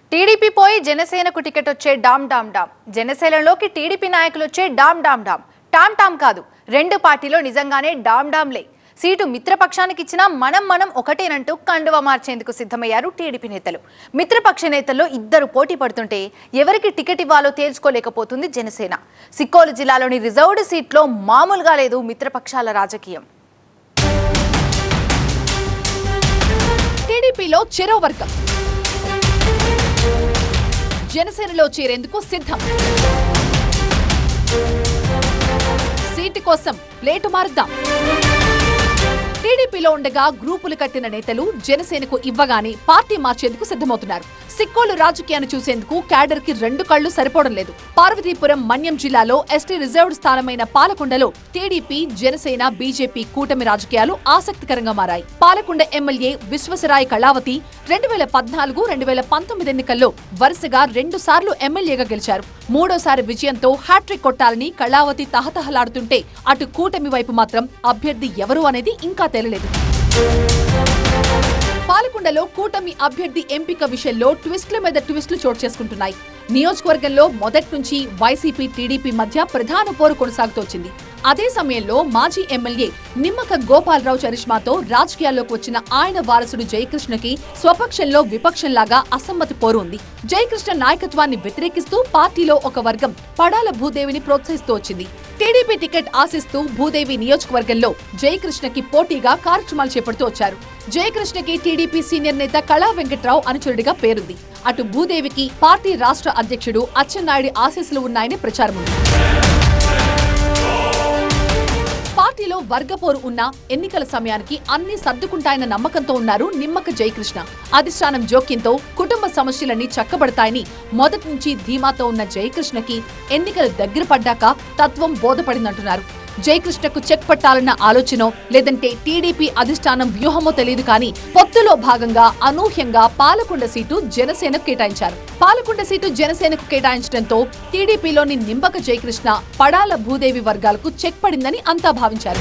TDP పోయి జనసేనకు ticket వచ్చే డామ్ డామ్ డామ్ జనసేనలోకి టీడీపీ నాయకులు వచ్చే డామ్ డామ్ డామ్ టామ్ టామ్ కాదు రెండు పార్టీలో నిజంగానే డామ్ డామ్లే సీటు మిత్రపక్షానికి ఇచ్చినా మనం మనం ఒకటేనంటూ కండువ మార్చేందుకు సిద్ధమయ్యారు టీడీపీ నేతలు మిత్రపక్ష నేతల్లో ఇద్దరు పోటీ పడుతుంటే ఎవరికి టికెట్ ఇవ్వాలో తేల్చుకోలేకపోతుంది జనసేన సిక్కోలు జిల్లాలోని రిజర్వ్డ్ సీట్లో మామూలుగా లేదు మిత్రపక్షాల రాజకీయం టీడీపీలో చెరో వర్గం జనసేనలో చేరేందుకు సిద్ధం సీటు కోసం ప్లేటు మారుద్దాం టీడీపీలో ఉండగా గ్రూపులు కట్టిన నేతలు జనసేనకు ఇవ్వగానే పార్టీ మార్చేందుకు సిద్ధమవుతున్నారు సిక్కోలు రాజకీయాన్ని చూసేందుకు క్యాడర్ కి రెండు కళ్లు సరిపోవడం లేదు పార్వతీపురం మన్యం జిల్లాలో ఎస్టీ రిజర్వ్డ్ స్థానమైన పాలకొండలో టీడీపీ జనసేన బీజేపీ కూటమి రాజకీయాలు ఆసక్తికరంగా మారాయి పాలకొండ ఎమ్మెల్యే విశ్వసరాయ్ కళావతి రెండు వేల పద్నాలుగు రెండు వేల పంతొమ్మిది ఎన్నికల్లో వరుసగా రెండు సార్లు ఎమ్మెల్యేగా గెలిచారు మూడోసారి విజయంతో హ్యాట్రిక్ కొట్టాలని కళావతి తహతహలాడుతుంటే అటు కూటమి వైపు మాత్రం అభ్యర్థి ఎవరు అనేది ఇంకా తేలలేదు పాలకొండలో కూటమి అభ్యర్థి ఎంపిక విషయంలో ట్విస్ట్ల మీద ట్విస్టులు చోటు చేసుకుంటున్నాయి నియోజకవర్గంలో మొదటి నుంచి వైసీపీ టీడీపీ మధ్య ప్రధాన పోరు కొనసాగుతోంది అదే సమయంలో మాజీ ఎమ్మెల్యే నిమ్మక గోపాలరావు చరిష్మాతో రాజకీయాల్లోకి వచ్చిన ఆయన వారసుడు జయకృష్ణకి స్వపక్షంలో విపక్షంలాగా అసమ్మతి పోరు ఉంది జయకృష్ణ నాయకత్వాన్ని వ్యతిరేకిస్తూ పార్టీలో ఒక వర్గం పడాల భూదేవిని ప్రోత్సహిస్తూ వచ్చింది టీడీపీ టికెట్ ఆశిస్తూ భూదేవి నియోజకవర్గంలో జయకృష్ణకి పోటీగా కార్యక్రమాలు చేపడుతూ వచ్చారు జయకృష్ణకి టీడీపీ సీనియర్ నేత కళా వెంకట్రావు అనుచరుడిగా పేరుంది అటు భూదేవికి పార్టీ రాష్ట్ర అధ్యక్షుడు అచ్చెన్నాయుడి ఆశీస్సులు ఉన్నాయని ప్రచారం ఉంది పార్టీలో వర్గపోరు ఉన్న ఎన్నికల సమయానికి అన్ని సర్దుకుంటాయన్న నమ్మకంతో ఉన్నారు నిమ్మక జయకృష్ణ అధిష్టానం జోక్యంతో కుటుంబ సమస్యలన్నీ చక్కబడతాయని మొదటి నుంచి ధీమాతో ఉన్న జయకృష్ణకి ఎన్నికలు దగ్గర పడ్డాక తత్వం బోధపడిందంటున్నారు జయకృష్ణకు చెక్ పట్టాలన్న ఆలోచన లేదంటే టీడీపీ అధిష్టానం వ్యూహమో తెలియదు కానీ పొత్తులో భాగంగా అనూహ్యంగా పాలకొండ సీటు జనసేనకు కేటాయించారు పాలకొండ సీటు జనసేనకు కేటాయించడంతో టీడీపీలోని నింబక జయకృష్ణ పడాల భూదేవి వర్గాలకు చెక్ పడిందని అంతా భావించారు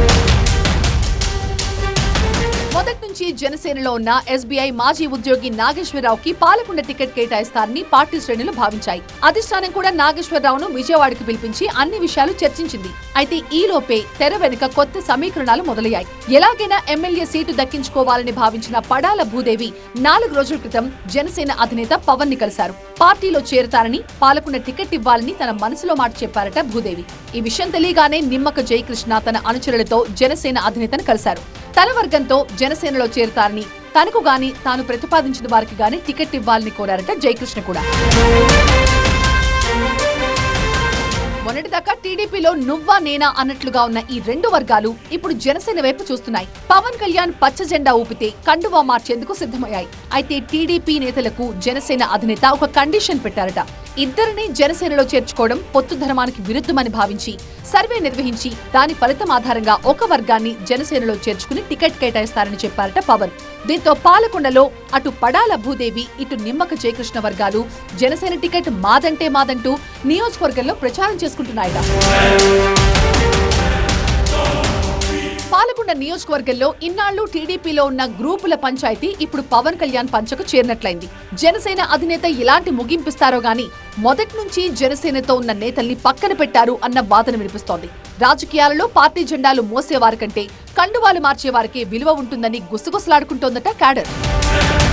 మొదటి నుంచి జనసేనలో ఉన్న ఎస్బీఐ మాజీ ఉద్యోగి నాగేశ్వరరావుకి పాలకొండ టికెట్ కేటాయిస్తారని పార్టీ శ్రేణులు భావించాయి అధిష్టానం కూడా నాగేశ్వరరావును విజయవాడకు పిలిపించి అన్ని విషయాలు చర్చించింది అయితే ఈ లోపే తెర వెనుక కొత్త సమీకరణాలు మొదలయ్యాయి ఎలాగైనా ఎమ్మెల్యే సీటు దక్కించుకోవాలని భావించిన పడాల భూదేవి నాలుగు రోజుల క్రితం జనసేన అధినేత పవన్ ని కలిశారు పార్టీలో చేరతారని పాలకొండ టికెట్ ఇవ్వాలని తన మనసులో మాట చెప్పారట భూదేవి ఈ విషయం తెలియగానే నిమ్మక జయకృష్ణ తన అనుచరులతో జనసేన అధినేతను కలిశారు తన వర్గంతో జనసేనలో చేరుతారని తనకు గాని తాను ప్రతిపాదించిన వారికి గాని టికెట్ ఇవ్వాలని కోరారట జయకృష్ణ కూడా మొన్నటిదాకా టీడీపీలో నువ్వా నేనా అన్నట్లుగా ఉన్న ఈ రెండు వర్గాలు ఇప్పుడు జనసేన వైపు చూస్తున్నాయి పవన్ కళ్యాణ్ పచ్చ జెండా ఊపితే కండువా మార్చేందుకు సిద్ధమయ్యాయి అయితే టీడీపీ నేతలకు జనసేన అధినేత ఒక కండిషన్ పెట్టారట ఇద్దరిని జనసేనలో చేర్చుకోవడం పొత్తు ధర్మానికి విరుద్ధమని భావించి సర్వే నిర్వహించి దాని ఫలితం ఆధారంగా ఒక వర్గాన్ని జనసేనలో చేర్చుకుని టికెట్ కేటాయిస్తారని చెప్పారట పవన్ దీంతో పాలకొండలో అటు పడాల భూదేవి ఇటు నిమ్మక జయకృష్ణ వర్గాలు జనసేన టికెట్ మాదంటే మాదంటూ నియోజకవర్గంలో ప్రచారం చేసుకుంటున్నాయట పాలకొండ నియోజకవర్గంలో ఇన్నాళ్లు టీడీపీలో ఉన్న గ్రూపుల పంచాయతీ ఇప్పుడు పవన్ కళ్యాణ్ పంచకు చేరినట్లయింది జనసేన అధినేత ఎలాంటి ముగింపిస్తారో గాని మొదటి నుంచి జనసేనతో ఉన్న నేతల్ని పక్కన పెట్టారు అన్న వాదన వినిపిస్తోంది రాజకీయాలలో పార్టీ జెండాలు మోసేవారి కంటే కండువాలు మార్చేవారికే విలువ ఉంటుందని గుసగుసలాడుకుంటోందట క్యాడర్